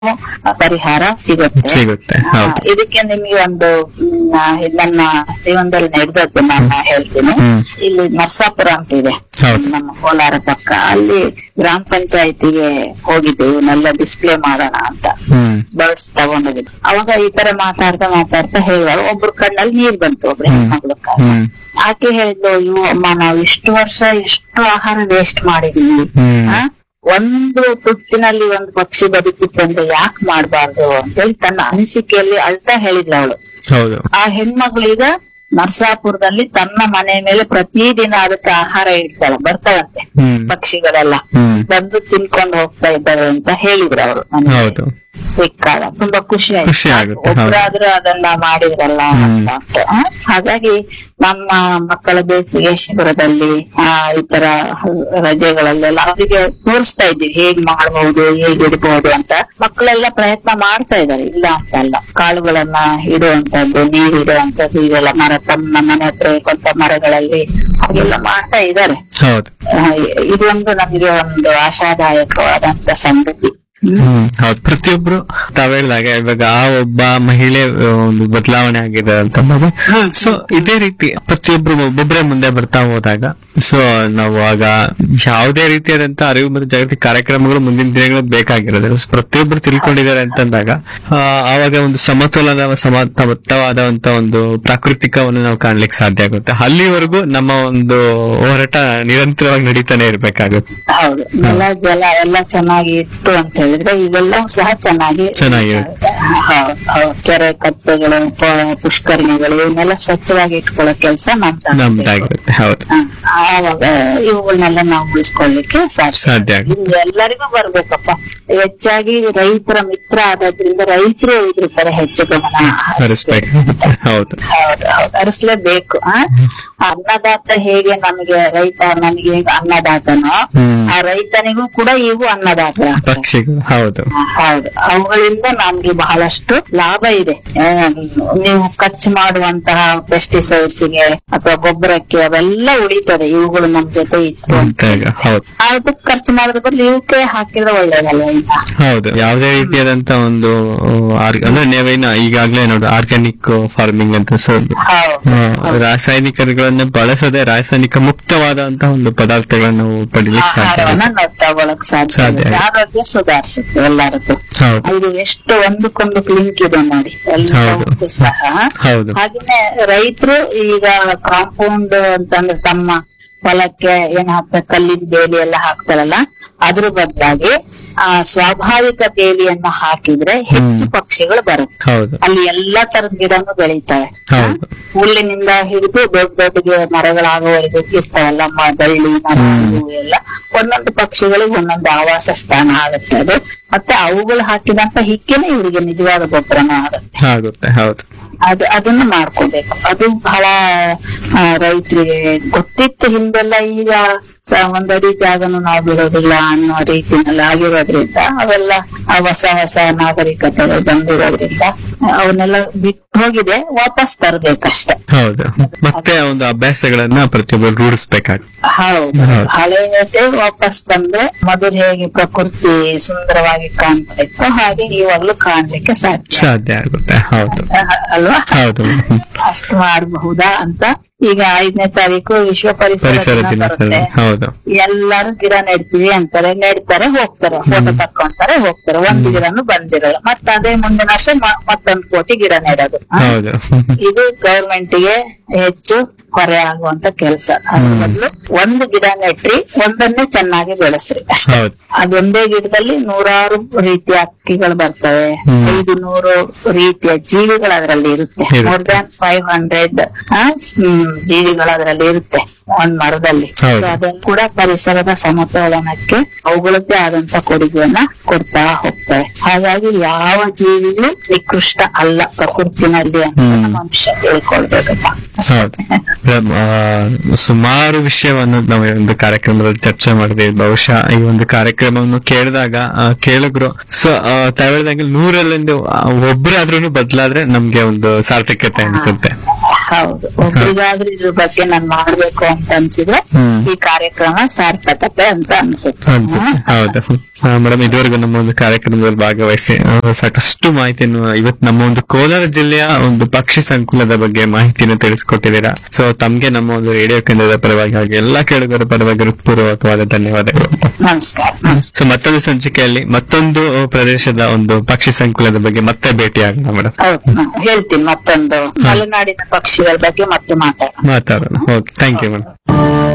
ಪರಿಹಾರ ಸಿಗುತ್ತೆ ಸಿಗುತ್ತೆ ಆ, ಹೌದು ಇದಕ್ಕೆ ನಿಮಗೆ ಒಂದು ಮ್, ಆ, ಇದು ನನ್ನ ಜೀವನದಲ್ಲಿ ನಡೆದದ್ದು ನಾನು ಹೇಳ್ತೀನಿ ಹ್ಮ್. ಇಲ್ಲಿ ನರ್ಸಾಪುರ ಅಂತ ಇದೆ ಹೌದು. ನಮ್ಮ ಕೋಲಾರ ಪಕ್ಕ ಅಲ್ಲಿ ಗ್ರಾಮ ಪಂಚಾಯತಿಗೆ ಹೋಗಿದ್ದೆ ಇವನ್ನೆಲ್ಲ ಡಿಸ್ಪ್ಲೇ ಮಾಡೋಣ ಅಂತ ಹ್ಮ್ ಬರ್ಡ್ಸ್ ತಗೊಂಡೋಗಿದ್ದು ಅವಾಗ ಈ ತರ ಮಾತಾಡ್ತಾ ಮಾತಾಡ್ತಾ ಹೇಳುವಾಗ ಒಬ್ರು ಕಣ್ಣಲ್ಲಿ ನೀರ್ ಬಂತು ಒಬ್ರು ಹ್ಮ್. ಹೆಣ್ಮಗ್ಳು ಕಣ್ಣ. ಹ್ಮ್ ಆಕೆ ಹೇಳಿದ್ಲು ಅಯ್ಯೋ ಅಮ್ಮ ನಾವು ಇಷ್ಟು ವರ್ಷ ಎಷ್ಟು ಆಹಾರ ವೇಸ್ಟ್ ಮಾಡಿದೀವಿ ಹ್ಮ್. ಆ? ಒಂದು ತುತ್ತಿನಲ್ಲಿ ಒಂದು ಪಕ್ಷಿ ಬದುಕಿತ್ತು ಅಂದ್ರೆ ಯಾಕೆ ಮಾಡ್ಬಾರ್ದು ಅಂತೇಳಿ ತನ್ನ ಅನಿಸಿಕೆಯಲ್ಲಿ ಅಳ್ತಾ ಹೇಳಿದ್ಲು ಅವಳು ಹೌದು ಆ ಹೆಣ್ಮಗಳೀಗ ನರ್ಸಾಪುರದಲ್ಲಿ ತನ್ನ ಮನೆ ಮೇಲೆ ಪ್ರತಿದಿನ ಅದಕ್ಕೆ ಆಹಾರ ಇಡ್ತಾಳೆ ಬರ್ತಾಳಂತೆ ಹ್ಮ್ ಪಕ್ಷಿಗಳೆಲ್ಲ ಹ್ಮ್ ಬಂದು ತಿನ್ಕೊಂಡು ಹೋಗ್ತಾ ಇದ್ದಾರೆ ಅಂತ ಹೇಳಿದ್ರು ಅವರು ಹೌದು ಸಿಕ್ಕಾಗ ತುಂಬಾ ಖುಷಿ ಆಯ್ತು ಖುಷಿ ಆಗುತ್ತೆ, ಹೌದು. ಒಬ್ರಾದ್ರೂ ಅದನ್ನ ಮಾಡಿದ್ರಲ್ಲ ಹ್ಮ್. ಅಂತ ಆ, ಹಾಗಾಗಿ ನಮ್ಮ ಮಕ್ಕಳ ಬೇಸಿಗೆ ಶಿಬಿರದಲ್ಲಿ ಆ ಈ ತರ ರಜೆಗಳಲ್ಲೆಲ್ಲ ಅವರಿಗೆ ತೋರಿಸ್ತಾ ಇದ್ದೀವಿ ಹೇಗ್ ಮಾಡಬಹುದು ಹೇಗ್ ಇಡಬಹುದು ಅಂತ ಮಕ್ಕಳೆಲ್ಲ ಪ್ರಯತ್ನ ಮಾಡ್ತಾ ಇದ್ದಾರೆ ಇಲ್ಲ ಅಂತ ಅಲ್ಲ ಕಾಳುಗಳನ್ನ ಇಡುವಂತದ್ದು ನೀರು ಇಡುವಂತದ್ದು ಇದೆಲ್ಲ ಮರ ತಮ್ಮ ಮನೆ ಹತ್ರ ಇರುವಂತ ಮರಗಳಲ್ಲಿ ಹಾಗೆಲ್ಲ ಮಾಡ್ತಾ ಇದ್ದಾರೆ ಹೌದು ಆ, ಇದೊಂದು ನಮಗೆ ಒಂದು ಆಶಾದಾಯಕವಾದಂತ ಸಂಗತಿ ಹ್ಮ್ ಹೌದು ಪ್ರತಿಯೊಬ್ರು ತಾವ್ ಹೇಳ್ದಾಗ ಇವಾಗ ಆ ಒಬ್ಬ ಮಹಿಳೆ ಆ, ಒಂದು ಬದಲಾವಣೆ ಆಗಿದೆ ಅಂತಂದಾಗ ಹ್ಮ್. ಸೊ ಇದೇ ರೀತಿ ಪ್ರತಿಯೊಬ್ರು ಒಬ್ಬೊಬ್ಬರೇ ಮುಂದೆ ಬರ್ತಾ ಹೋದಾಗ ಸೊ ನಾವು ಆಗ ಯಾವುದೇ ರೀತಿಯಾದಂತ ಅರಿವು ಮತ್ತು ಜಾಗೃತಿ ಕಾರ್ಯಕ್ರಮಗಳು ಮುಂದಿನ ದಿನಗಳಲ್ಲಿ ಬೇಕಾಗಿರೋದು So, ಪ್ರತಿಯೊಬ್ರು ತಿಳ್ಕೊಂಡಿದ್ದಾರೆ ಅಂತಂದಾಗ ಆ, ಆವಾಗ ಒಂದು ಸಮತೋಲನ ಸಮತವಾದಂತ ಒಂದು ಪ್ರಾಕೃತಿಕವನ್ನು ನಾವು ಕಾಣ್ಲಿಕ್ಕೆ ಸಾಧ್ಯ ಆಗುತ್ತೆ ಅಲ್ಲಿವರೆಗೂ ನಮ್ಮ ಒಂದು ಹೋರಾಟ ನಿರಂತರವಾಗಿ ನಡೀತಾನೆ ಇರ್ಬೇಕಾಗುತ್ತೆ ಹೌದು ನೆಲ ಜಲ ಎಲ್ಲ ಚೆನ್ನಾಗಿ ಇತ್ತು ಅಂತ ಹೇಳಿದ್ರೆ ಇವೆಲ್ಲವೂ ಸಹ ಚೆನ್ನಾಗಿ ಚೆನ್ನಾಗಿರುತ್ತೆ. ಹೌದು, ಹೌದು. ಕೆರೆ ಕಟ್ಟೆಗಳು ಪ- ಪುಷ್ಕರಣಿಗಳು ಇವನ್ನೆಲ್ಲ ಸ್ವಚ್ಛವಾಗಿ ಇಟ್ಕೊಳ್ಳೋ ಕೆಲಸ ನಮ್ದು ನಮ್ದಾಗಿರುತ್ತೆ ಹೌದು ಆವಾಗ ಇವುಗಳನ್ನೆಲ್ಲ ನಾವು ಉಳಿಸ್ಕೊಳ್ಳಿಕ್ಕೆ ಸಾಧ್ಯ ಸಾಧ್ಯ ಆಗುತ್ತೆ ಇದು ಎಲ್ಲರಿಗೂ ಬರ್ಬೇಕಪ್ಪ ಹೆಚ್ಚಾಗಿ ರೈತರ ಮಿತ್ರ ಆಗೋದ್ರಿಂದ ರೈತರು ಇದ್ರ ಕಡೆ ಹೆಚ್ಚು ಗಮನ ಹರಿಸ್ಬೇಕು. ಹರಿಸ್ಬೇಕು ಹೌದು ಹೌದು ಹೌದು ಹರಿಸ್ಲೇಬೇಕು ಆ ಅನ್ನದಾತ ಹೇಗೆ ನಮಗೆ ರೈತ ನಮಗೆ ಹೇಗೆ ಅನ್ನದಾತನೋ ಹ್ಮ್. ಆ ರೈತನಿಗೂ ಕೂಡ ಇವು ಅನ್ನದಾತ ಪಕ್ಷಿಗಳು ಹೌದು ಹೌದು ಅವುಗಳಿಂದ ನಮ್ಗೆ ಬಹಳಷ್ಟು ಲಾಭ ಇದೆ ಆ, ನೀವು ಖರ್ಚು ಮಾಡುವಂತಹ ಪೆಸ್ಟಿಸೈಡ್ಸ್ ಗೆ ಅಥವಾ ಗೊಬ್ಬರಕ್ಕೆ ಅವೆಲ್ಲ ಉಳಿತದೆ ಇವುಗಳು ನಮ್ ಜೊತೆ ಇತ್ತು ಅಂತ ಅಂತಾಗ ಹೌದು ಅದಕ್ಕೆ ಖರ್ಚು ಮಾಡೋದ್ರ ಬದಲು ಇವಕ್ಕೆ ಹಾಕಿದ್ರೆ ಒಳ್ಳೇದಲ್ವ ಈಗ ಹೌದು ಯಾವುದೇ ರೀತಿಯಾದಂತ ಒಂದು ಆರ್- ಅಂದ್ರೆ ನೀವೇನ ಈಗಾಗ್ಲೇ ನೋಡಿ ಆರ್ಗ್ಯಾನಿಕ್ ಫಾರ್ಮಿಂಗ್ ಅಂತ ಸೊ ಹೌದು ರಾಸಾಯನಿಕಗಳನ್ನ ಬಳಸದೆ ರಾಸಾಯನಿಕ ಮುಕ್ತವಾದಂತಹ ಒಂದು ಪದಾರ್ಥಗಳನ್ನ ನಾವು ಪಡಿಲಿಕ್ಕೆ ಸಾಧ್ಯ ಆಹಾರವನ್ನ ಆಗುತ್ತೆ. ನಾವು ತಗೊಳಕ್ ಸಾಧ್ಯ ಸಾಧ್ಯ ಇದೆ. ಇದೆ. ಆರೋಗ್ಯ ಸುಧಾರಿಸುತ್ತೆ ಎಲ್ಲರದ್ದು ಹೌದು ಇದು ಎಷ್ಟು ಒಂದಕ್ಕೊಂದು ಲಿಂಕ್ ಇದೆ ನೋಡಿ ಎಲ್ಲವಕ್ಕೂ ಸಹ ಹೌದು ಹಾಗೇನೆ ರೈತರು ಈಗ ಕಾಂಪೌಂಡ್ ಅಂತಂದ್ರೆ ತಮ್ಮ ಹೊಲಕ್ಕೆ ಏನ್ ಹಾಕ್ತಾರೆ ಕಲ್ಲಿನ ಬೇಲಿ ಎಲ್ಲ ಹಾಕ್ತಾರಲ್ಲ ಅದ್ರ ಬದಲಾಗಿ ಆ ಸ್ವಾಭಾವಿಕ ಬೇಲಿಯನ್ನ ಹಾಕಿದ್ರೆ ಹೆಚ್ಚು ಹ್ಮ್. ಪಕ್ಷಿಗಳು ಬರುತ್ತೆ ಹೌದು ಅಲ್ಲಿ ಎಲ್ಲಾ ತರದ ಗಿಡನು ಬೆಳೀತವೆ ಹೌದು. ಹುಲ್ಲಿನಿಂದ ಹಿಡಿದು ದೊಡ್ಡ ದೊಡ್ಡ ಗಿ- ಮರಗಳಾಗುವವರೆಗೂ ಇರ್ತಾವಲ್ಲ ಮ- ಬಳ್ಳಿ ಮರ ಹ್ಮ್. ಇವು ಎಲ್ಲ ಒಂದೊಂದು ಪಕ್ಷಿಗಳಿಗೆ ಒಂದೊಂದು ಆವಾಸ ಸ್ಥಾನ ಆಗುತ್ತೆ ಅದು ಮತ್ತೆ ಅವುಗಳು ಹಾಕಿದಂತ ಹಿಕ್ಕೆನೆ ಇವರಿಗೆ ನಿಜವಾದ ಗೊಬ್ಬರನೂ ಆಗುತ್ತೆ ಆಗುತ್ತೆ ಹೌದು ಅದು ಅದನ್ನು ಮಾಡ್ಕೋಬೇಕು ಅದು ಬಹಳ ಆ, ರೈತರಿಗೆ ಗೊತ್ತಿತ್ತು ಹಿಂದೆಲ್ಲ ಈಗ ಸ- ಒಂದಡಿ ಜಾಗನು ನಾವು ಬಿಡೋದಿಲ್ಲ ಅನ್ನೋ ರೀತಿನಲ್ಲಿ ಆಗಿರೋದ್ರಿಂದ ಅವೆಲ್ಲ ಆ ಹೊಸ ಹೊಸ ನಾಗರಿಕತೆಗಳು ಬಂದಿರೋದ್ರಿಂದ ಅವನ್ನೆಲ್ಲ ಬಿಟ್ಟು ಹೋಗಿದೆ ವಾಪಸ್ ತರ್ಬೇಕಷ್ಟೆ ಹೌದು ಮತ್ತೆ ಆ ಒಂದು ಅಭ್ಯಾಸಗಳನ್ನ ಪ್ರತಿಯೊಬ್ಬರು ರೂಢಿಸ್ಬೇಕಾಗುತ್ತೆ ಹೌದು ಹೌದು. ಹಳೆಯದೇ ವಾಪಸ್ ಬಂದ್ರೆ ಮೊದಲು ಹೇಗೆ ಪ್ರಕೃತಿ ಸುಂದರವಾಗಿ ಕಾಣ್ತಾ ಇತ್ತು ಹಾಗೆ ಇವಾಗ್ಲೂ ಕಾಣ್ಲಿಕ್ಕೆ ಸಾಧ್ಯ ಸಾಧ್ಯ ಆಗುತ್ತೆ ಹೌದು ಅ- ಅಲ್ವಾ ಹೌದು ಹ್ಮ್. ಅಷ್ಟು ಮಾಡಬಹುದಾ ಅಂತ ಈಗ ಐದನೇ ತಾರೀಕು ವಿಶ್ವ ಪರಿಸರ ಪರಿಸರ ದಿನ ದಿನಾಚರಣೆ ಬರುತ್ತೆ. ಹೌದು ಎಲ್ಲಾರು ಗಿಡ ನೆಡ್ತೀವಿ ಅಂತಾರೆ ನೆಡ್ತಾರೆ ಹೋಗ್ತಾರೆ ಫೋಟೋ ತಕ್ಕೊಂತಾರೆ ಹೋಗ್ತಾರೆ ಒಂದು ಗಿಡನು ಬಂದಿರಲ್ಲ ಮತ್ತೆ ಅದೇ ಮುಂದಿನ ವರ್ಷ ಮ- ಮತ್ತೊಂದು ಕೋಟಿ ಗಿಡ ನೆಡೋದು ಹ? ಹೌದು ಇದು ಗವರ್ಮೆಂಟ್ ಗೆ ಹೆಚ್ಚು ಹೊರೆ ಆಗುವಂತ ಕೆಲಸ ಅದ್ರ ಬದಲು ಒಂದು ಗಿಡ ನೆಟ್ರಿ ಒಂದನ್ನೇ ಚೆನ್ನಾಗಿ ಬೆಳೆಸ್ರಿ ಅಷ್ಟೇ ಹೌದು ಅದೊಂದೇ ಗಿಡದಲ್ಲಿ ನೂರಾರು ರೀತಿಯ ಹಕ್ಕಿಗಳು ಬರ್ತವೆ ಹ್ಮ್. ಐದು ನೂರು ರೀತಿಯ ಜೀವಿಗಳು ಅದರಲ್ಲಿ ಇರುತ್ತೆ ಇರುತ್ತೆ. ಮೋರ್ ದನ್ ಫೈವ್ ಹಂಡ್ರೆಡ್ ಜೀವಿಗಳು ಅದರಲ್ಲಿ ಇರುತ್ತೆ ಒಂದ್ ಮರದಲ್ಲಿ ಹೌದು. ಸೊ ಅದನ್ನು ಕೂಡ ಪರಿಸರದ ಸಮತೋಲನಕ್ಕೆ ಅವುಗಳದ್ದೇ ಆದಂತ ಕೊಡುಗೆಯನ್ನ ಕೊಡ್ತಾ ಹೋಗ್ತವೆ ಹಾಗಾಗಿ ಯಾವ ಜೀವಿಯೂ ನಿಕೃಷ್ಟ ಅಲ್ಲ ಪ್ರಕೃತಿನಲ್ಲಿ ಅಂತ ಹ್ಮ್. ನಮ್ಮ ಮನುಷ್ಯ ತಿಳ್ಕೊಳ್ಬೇಕಪ್ಪ ಹೌದು ಮೇಡಮ್, ಆ, ಸುಮಾರು ವಿಷಯವನ್ನು ನಾವು ಈ ಒಂದು ಕಾರ್ಯಕ್ರಮದಲ್ಲಿ ಚರ್ಚೆ ಮಾಡಿದ್ವಿ ಬಹುಶಃ ಈ ಒಂದು ಕಾರ್ಯಕ್ರಮವನ್ನು ಕೇಳಿದಾಗ ಆ, ಕೇಳಿದ್ರು ಸೊ ತಾವ್ ಹೇಳ್ದಂಗೆ ನೂರಲ್ಲಿಂದ ಒಬ್ಬರಾದ್ರೂ ಬದಲಾದ್ರೆ ನಮ್ಗೆ ಒಂದು ಸಾರ್ಥಕ್ಯತೆ ಅನ್ಸುತ್ತೆ ಹೌದು ಒಬ್ರಿಗಾದ್ರೂ ಇದ್ರ ಬಗ್ಗೆ ನಾನ್ ಮಾಡ್ಬೇಕು ಅಂತ ಅನ್ಸಿದ್ರೆ ಹ್ಮ್. ಈ ಕಾರ್ಯಕ್ರಮ ಸಾರ್ಥಕತೆ ಅಂತ ಅನ್ಸುತ್ತೆ ಅನ್ಸುತ್ತೆ ಹೌದು ಮೇಡಮ್ ಇದುವರೆಗೂ ನಮ್ಮ ಒಂದು ಕಾರ್ಯಕ್ರಮದಲ್ಲಿ ಭಾಗವಹಿಸಿ ಆ, ಸಾಕಷ್ಟು ಮಾಹಿತಿಯನ್ನು ಇವತ್ತು ನಮ್ಮ ಒಂದು ಕೋಲಾರ ಜಿಲ್ಲೆಯ ಒಂದು ಪಕ್ಷಿ ಸಂಕುಲದ ಬಗ್ಗೆ ಮಾಹಿತಿಯನ್ನು ತಿಳಿಸ್ಕೊಟ್ಟಿದ್ದೀರಾ ಸೊ ತಮ್ಗೆ ನಮ್ಮ ಒಂದು ರೇಡಿಯೋ ಕೇಂದ್ರದ ಪರವಾಗಿ ಹಾಗೆ ಎಲ್ಲಾ ಕೇಳುಗರ ಪರವಾಗಿ ಹೃತ್ಪೂರ್ವಕವಾದ ಧನ್ಯವಾದಗಳು ನಮಸ್ಕಾರ ನಮಸ್ಕಾರ ಸೊ ಮತ್ತೊಂದು ಸಂಚಿಕೆಯಲ್ಲಿ ಮತ್ತೊಂದು ಪ್ರದೇಶದ ಒಂದು ಪಕ್ಷಿ ಸಂಕುಲದ ಬಗ್ಗೆ ಮತ್ತೆ ಭೇಟಿಯಾಗೋಣ ಮೇಡಮ್ ಹೌದು ನಾನು ಹೇಳ್ತೀನಿ ಮತ್ತೊಂದು ಮಲೆನಾಡಿನ ಪಕ್ಷಿಗಳ ಬಗ್ಗೆ ಮತ್ತೆ ಮಾತಾಡೋಣ ಮಾತಾಡೋಣ ಓಕೆ ಥ್ಯಾಂಕ್ ಯು ಮೇಡಮ್